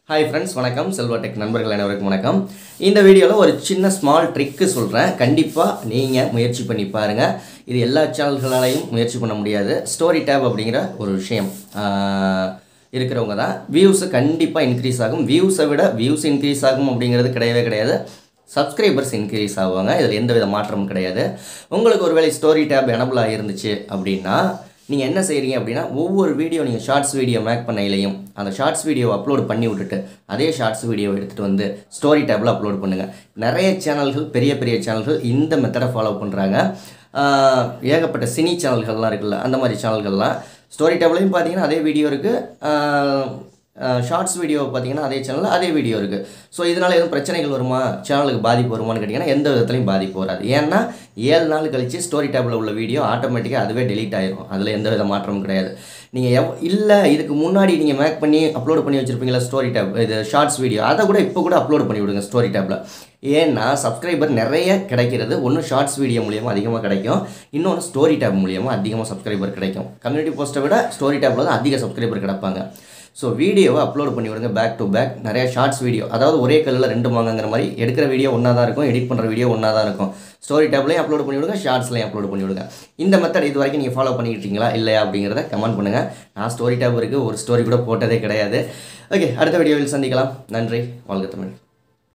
hi friends வணக்கம் Selva tech நண்பர்கள் அனைவருக்கும் வணக்கம் இந்த வீடியோவில் ஒரு சின்ன ஸ்மால் ட்ரிக்கு சொல்கிறேன் கண்டிப்பாக நீங்கள் முயற்சி பண்ணி பாருங்கள் இது எல்லா சேனல்களாலையும் முயற்சி பண்ண முடியாது ஸ்டோரி டேப் அப்படிங்கிற ஒரு விஷயம் ஆஹ், இருக்கிறவங்க தான் வியூஸு கண்டிப்பாக இன்க்ரீஸ் ஆகும் வியூஸை விட வியூஸ் இன்க்ரீஸ் ஆகும் அப்படிங்கிறது கிடையவே கிடையாது சப்ஸ்கிரைபர்ஸ் இன்க்ரீஸ் ஆகுவாங்க இதில் எந்த வித மாற்றமும் கிடையாது உங்களுக்கு ஒருவேளை ஸ்டோரி டேப் எனபிள் ஆகிருந்துச்சு அப்படின்னா நீங்கள் என்ன செய்கிறீங்க அப்படின்னா ஒவ்வொரு வீடியோ நீங்கள் ஷார்ட்ஸ் வீடியோ மேக் பண்ணையிலையும் அந்த ஷார்ட்ஸ் வீடியோ அப்லோட் பண்ணி விட்டுட்டு அதே ஷார்ட்ஸ் வீடியோ எடுத்துகிட்டு வந்து ஸ்டோரி டேப்பில் அப்லோட் பண்ணுங்கள் நிறைய சேனல்கள் பெரிய பெரிய சேனல்கள் இந்த மெத்தடை ஃபாலோ பண்ணுறாங்க ஏகப்பட்ட சினி சேனல்கள்லாம் இருக்குல்ல அந்த மாதிரி சேனல்கள்லாம் ஸ்டோரி டேப்லையும் பார்த்தீங்கன்னா அதே வீடியோ இருக்குது ஷார்ட்ஸ் வீடியோ பார்த்தீங்கன்னா அதே சேனலில் அதே வீடியோ இருக்குது ஸோ இதனால் எதுவும் பிரச்சனைகள் வருமா சேனலுக்கு பாதிப்பு வருமான்னு கேட்டிங்கன்னா எந்த விதத்துலையும் பாதிப்பு வராது ஏன்னா ஏழு நாள் கழித்து ஸ்டோரி டேப்பில் உள்ள வீடியோ ஆட்டோமேட்டிக்காக அதுவே டெலீட் ஆயிரும் அதில் எந்த வித மாற்றமும் கிடையாது நீங்கள் எவ் இல்லை இதுக்கு முன்னாடி நீங்கள் மேக் பண்ணி அப்லோட் பண்ணி வச்சுருப்பீங்களா ஸ்டோரி டேப் இது ஷார்ட்ஸ் வீடியோ அதை கூட இப்போ கூட அப்லோட் பண்ணி விடுங்க ஸ்டோரி டேப்பில் ஏன்னா சப்ஸ்கிரைபர் நிறைய கிடைக்கிறது ஒன்று ஷார்ட்ஸ் வீடியோ மூலியமாக அதிகமாக கிடைக்கும் இன்னொன்று ஸ்டோரி டேப் மூலியமாக அதிகமாக சப்ஸ்கிரைபர் கிடைக்கும் கம்யூனிட்டி போஸ்ட்டை விட ஸ்டோரி டேப்பில் தான் அதிக சப்ஸ்கிரைபர் கிடைப்பாங்க ஸோ வீடியோவை அப்லோட் பண்ணி விடுங்க பேக் டு பேக் நிறைய ஷார்ட்ஸ் வீடியோ அதாவது ஒரே கல்லில் ரெண்டு மாங்கங்கிற மாதிரி எடுக்கிற வீடியோ ஒன்றா தான் இருக்கும் எடிட் பண்ணுற வீடியோ ஒன்றா தான் இருக்கும் ஸ்டோரி டேப்லையும் அப்லோட் பண்ணி விடுங்க ஷார்ட்ஸ்லையும் அப்லோட் பண்ணி விடுங்க இந்த மெத்தட் இது வரைக்கும் நீங்கள் ஃபாலோ பண்ணிக்கிட்டீங்களா இல்லையா அப்படிங்கிறத கமெண்ட் பண்ணுங்கள் நான் ஸ்டோரி டேப் இருக்குது ஒரு ஸ்டோரி கூட போட்டதே கிடையாது ஓகே அடுத்த வீடியோவில் சந்திக்கலாம் நன்றி வாழ்க தமிழ்